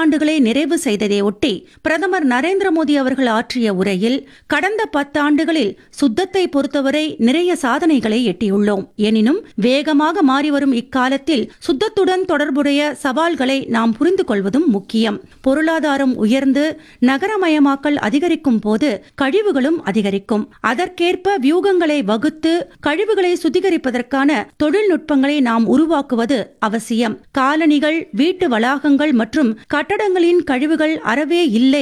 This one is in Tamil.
பத்தாண்டுகளை நிறைவு செய்ததை ஒட்டி பிரதமர் நரேந்திர மோடி அவர்கள் ஆற்றிய உரையில் கடந்த பத்தாண்டுகளில் சுத்தத்தை பொறுத்தவரை நிறைய சாதனைகளை எட்டியுள்ளோம் எனினும் வேகமாக மாறிவரும் இக்காலத்தில் சுத்தத்துடன் தொடர்புடைய சவால்களை நாம் புரிந்து கொள்வதும் முக்கியம் பொருளாதாரம் உயர்ந்து நகரமயமாக்கல் அதிகரிக்கும் போது கழிவுகளும் அதிகரிக்கும் அதற்கேற்ப வியூகங்களை வகுத்து கழிவுகளை சுத்திகரிப்பதற்கான தொழில்நுட்பங்களை நாம் உருவாக்குவது அவசியம் காலணிகள் வீட்டு வளாகங்கள் மற்றும் கட்டடங்களின் கழிவுகள் அறவே இல்லை